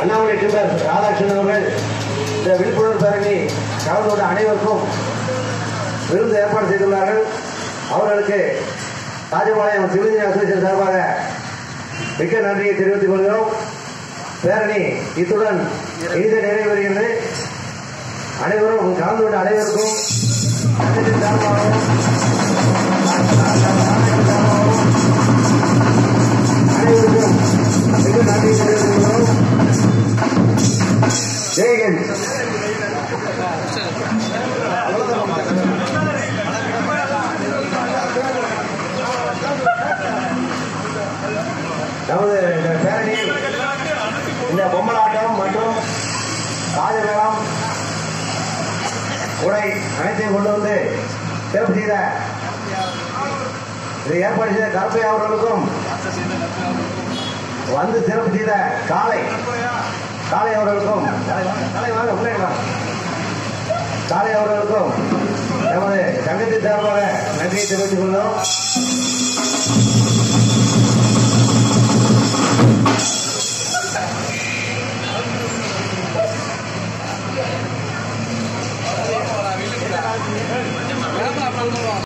அண்ணாமலை டிபர் ராதாகிருஷ்ணன் அவர்கள் இந்த விழிப்புணர்வு பேரணி கலந்து கொண்ட அனைவருக்கும் விருந்து ஏற்பாடு செய்துள்ளார்கள் அவர்களுக்கு ராஜபாளையம் சிவலிங்க அசோசியேஷன் சார்பாக மிக்க நன்றியை தெரிவித்துக் கொள்கிறோம் பேரணி இத்துடன் இனித நிறைவேறுகிறது அனைவரும் கலந்து கொண்ட அனைவருக்கும் சங்கத்தின் சார்பாகவும் சார்பாகவும் அனைவருக்கும் மிக நன்றி தெரிவித்துக் கொள்கிறோம் ஜெய்ஹிந்த் நமது இந்த பேரணியில் இந்த பொம்மலாட்டம் மற்றும் ராஜமேளம் உடை அனைத்தையும் கொண்டு வந்து சிறப்பு செய்த இதை ஏற்பாடு செய்த கருப்பை அவர்களுக்கும் வந்து சிறப்பு செய்த காளை காளை அவர்களுக்கும் காளை வாங்க, காளை வாங்க முன்னாடி வாங்க காளை அவர்களுக்கும் நமது சங்கத்தின் சார்பாக நன்றியை தெரிவித்துக் கொள்கிறோம்